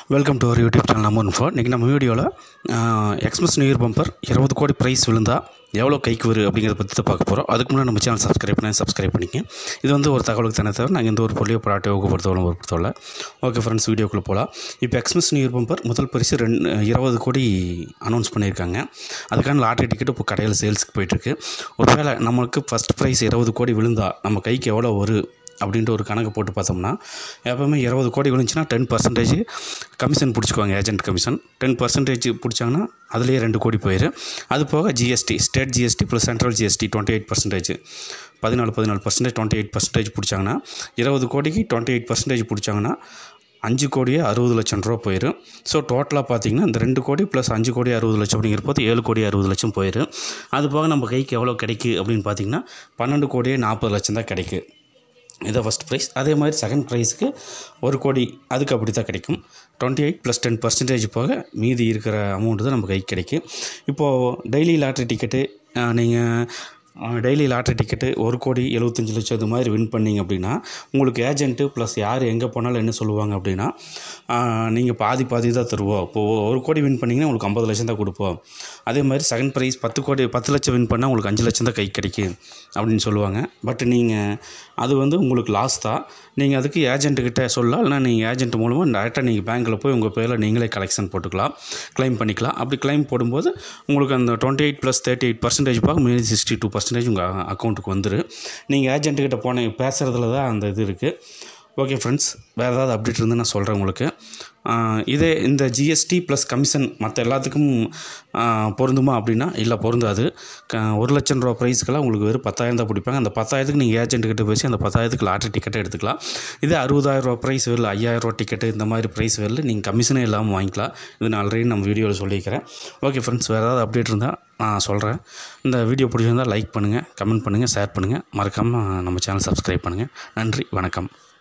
welcome to our YouTube channel நம்ம info இன்றைக்கி நம்ம வீடியோவில் எக்ஸ்பிரஸ் நியூ இயர் பம்பர் இருபது கோடி ப்ரைஸ் விழுந்தா எவ்வளோ கைக்கு வரும் அப்படிங்கிறத பற்றி தான் பார்க்க போகிறோம் அதுக்கு முன்னாடி நம்ம சேனல் சப்ஸ்கிரைப் பண்ணி சப்ஸ்கிரைப் பண்ணிக்க இது வந்து ஒரு தகவலுக்கு தானே தவிர நாங்கள் எந்த ஒரு பொருளையோ ப்ராடக்ட்டை ஊக்கப்படுத்தவளும் பொறுத்தவரை ஓகே ஃப்ரெண்ட்ஸ் வீடியோக்குள்ளே போகலாம் இப்போ எக்ஸ்பிரஸ் நியூ இயர் பம்பர் முதல் பரிசு ரெண்டு இருபது கோடி அனௌன்ஸ் பண்ணியிருக்காங்க அதுக்கான லாட்டரி டிக்கெட் இப்போ கடையில் சேல்ஸுக்கு போயிட்டுருக்கு ஒருவேளை நம்மளுக்கு ஃபஸ்ட் ப்ரைஸ் இருபது கோடி விழுந்தா நம்ம கைக்கு எவ்வளோ வரும் அப்படின்ட்டு ஒரு கணக்கு போட்டு பார்த்தோம்னா எப்போவுமே இருபது கோடி விழுந்துச்சுன்னா டென் பர்சன்டேஜ் கமிஷன் பிடிச்சிக்குவாங்க ஏஜென்ட் கமிஷன் டென் பர்சன்டேஜ் பிடிச்சாங்கன்னா அதுலேயே ரெண்டு கோடி போயிரு அது போக GST state GST plus central GST twenty eight percentage பதினாலு பதினாலு பர்சன்டேஜ் டுவெண்ட்டி எயிட் பர்சன்டேஜ் பிடிச்சாங்கன்னா இருபது கோடிக்கு டுவெண்ட்டி எயிட் பர்சன்டேஜ் பிடிச்சாங்கன்னா அஞ்சு கோடியே அறுபது லட்சம் ரூபா போயிடும் ஸோ டோட்டலாக பார்த்தீங்கன்னா இந்த ரெண்டு கோடி ப்ளஸ் அஞ்சு கோடி அறுபது லட்சம் அப்படிங்கிற போது ஏழு கோடி அறுபது லட்சம் போயிடும் அது போக நம்ம கைக்கு எவ்வளோ கிடைக்கு அப்படின்னு பார்த்தீங்கன்னா பன்னெண்டு கோடியே நாற்பது லட்சம் தான் கிடைக்கு இதான் ஃபஸ்ட் ப்ரைஸ் அதே மாதிரி செகண்ட் ப்ரைஸுக்கு ஒரு கோடி அதுக்கு அப்படி தான் கிடைக்கும் twenty eight plus ten percentage போக மீதி இருக்கிற அமௌண்ட்டு தான் நம்ம கைக்கு கிடைக்கும் இப்போது டெய்லி லாட்ரி டிக்கெட்டு நீங்கள் டெய்லி லாட்ரி டிக்கெட்டு ஒரு கோடி எழுபத்தஞ்சி லட்சம் இது மாதிரி வின் பண்ணீங்க அப்படின்னா உங்களுக்கு ஏஜென்ட்டு ப்ளஸ் யார் எங்கே போனாலும் என்ன சொல்லுவாங்க அப்படின்னா நீங்கள் பாதி பாதி தான் தருவோம் இப்போது ஒரு கோடி வின் பண்ணிங்கன்னா உங்களுக்கு ஐம்பது லட்சம் தான் கொடுப்போம் அதே மாதிரி செகண்ட் ப்ரைஸ் பத்து கோடி பத்து லட்சம் வின் பண்ணால் உங்களுக்கு அஞ்சு லட்சம் தான் கை கிடைக்கும் அப்படின்னு சொல்லுவாங்க பட் நீங்கள் அது வந்து உங்களுக்கு லாஸ் தான் நீங்கள் அதுக்கு ஏஜென்ட்டுக்கிட்ட சொல்லலாம் இல்லைனா நீங்கள் ஏஜென்ட் மூலமாக டேரெக்டாக நீங்கள் பேங்க்கில் போய் உங்கள் பேரில் நீங்களே கலெக்ஷன் போட்டுக்கலாம் க்ளைம் பண்ணிக்கலாம் அப்படி க்ளைம் போடும்போது உங்களுக்கு அந்த twenty eight plus thirty eight percentage பார்க்க மீதி சிக்ஸ்டி டூ பர்சன்டேஜ் உங்கள் அக்கௌண்ட்டுக்கு வந்துடும் நீங்கள் ஏஜென்ட்டுக்கிட்ட போன பேசுகிறதுல தான் அந்த இது இருக்குது ஓகே ஃப்ரெண்ட்ஸ் வேறு ஏதாவது அப்டேட் இருந்து நான் சொல்கிறேன் உங்களுக்கு இதே இந்த ஜிஎஸ்டி ப்ளஸ் கமிஷன் மற்ற எல்லாத்துக்கும் பொருந்துமா அப்படின்னா இல்லை பொருந்தாது க ஒரு லட்சம் ரூபா ப்ரைஸ்க்கெல்லாம் உங்களுக்கு வெறும் பத்தாயிரம் தான் பிடிப்பாங்க அந்த பத்தாயிரத்துக்கு நீங்கள் ஏஜென்ட்டுக்கிட்ட பேசி அந்த பத்தாயிரத்துக்கு லாட்ரி டிக்கெட்டை எடுத்துக்கலாம் இதே அறுபதாயிரம் ரூபா ப்ரைஸ் வரல ஐயாயிரம் ரூபா டிக்கெட்டு இந்த மாதிரி ப்ரைஸ் வரல நீங்கள் கமிஷனே இல்லாமல் வாங்கிக்கலாம் இது நான் ஆல்ரெடி நம்ம வீடியோவில் சொல்லியிருக்கிறேன் ஓகே ஃப்ரெண்ட்ஸ் வேறு ஏதாவது அப்டேட் இருந்தால் நான் சொல்கிறேன் இந்த வீடியோ பிடிச்சிருந்தால் லைக் பண்ணுங்கள் கமெண்ட் பண்ணுங்கள் ஷேர் பண்ணுங்கள் மறக்காமல் நம்ம சேனல் சப்ஸ்கிரைப் பண்ணுங்கள் நன்றி வணக்கம்